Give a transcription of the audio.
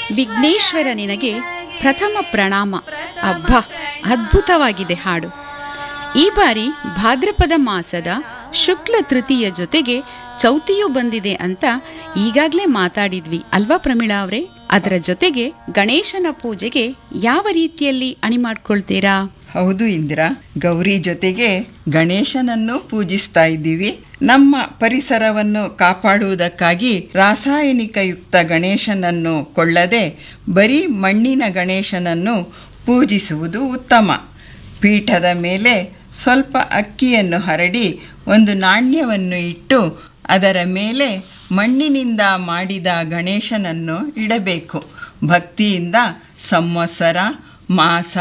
ವಿಘ್ನೇಶ್ವರ ನಿನಗೆ ಪ್ರಥಮ ಪ್ರಣಾಮ ಅಬ್ಬಾ ಅದ್ಭುತವಾಗಿದೆ ಹಾಡು ಈ ಬಾರಿ ಭಾದ್ರಪದ ಮಾಸದ ಶುಕ್ಲ ತೃತೀಯ ಜೊತೆಗೆ ಚೌತಿಯೂ ಬಂದಿದೆ ಅಂತ ಈಗಾಗಲೇ ಮಾತಾಡಿದ್ವಿ ಅಲ್ವಾ ಪ್ರಮೀಳಾ ಅವರೇ ಅದರ ಜೊತೆಗೆ ಗಣೇಶನ ಪೂಜೆಗೆ ಯಾವ ರೀತಿಯಲ್ಲಿ ಅಣಿ ಮಾಡ್ಕೊಳ್ತೀರಾ ಹೌದು ಇಂದಿರಾ ಗೌರಿ ಜೊತೆಗೆ ಗಣೇಶನನ್ನು ಪೂಜಿಸ್ತಾ ಇದ್ದೀವಿ ನಮ್ಮ ಪರಿಸರವನ್ನು ಕಾಪಾಡುವುದಕ್ಕಾಗಿ ರಾಸಾಯನಿಕಯುಕ್ತ ಗಣೇಶನನ್ನು ಕೊಳ್ಳದೆ ಬರೀ ಮಣ್ಣಿನ ಗಣೇಶನನ್ನು ಪೂಜಿಸುವುದು ಉತ್ತಮ ಪೀಠದ ಮೇಲೆ ಸ್ವಲ್ಪ ಅಕ್ಕಿಯನ್ನು ಹರಡಿ ಒಂದು ನಾಣ್ಯವನ್ನು ಇಟ್ಟು ಅದರ ಮೇಲೆ ಮಣ್ಣಿನಿಂದ ಮಾಡಿದ ಗಣೇಶನನ್ನು ಇಡಬೇಕು ಭಕ್ತಿಯಿಂದ ಸಂವತ್ಸರ ಮಾಸ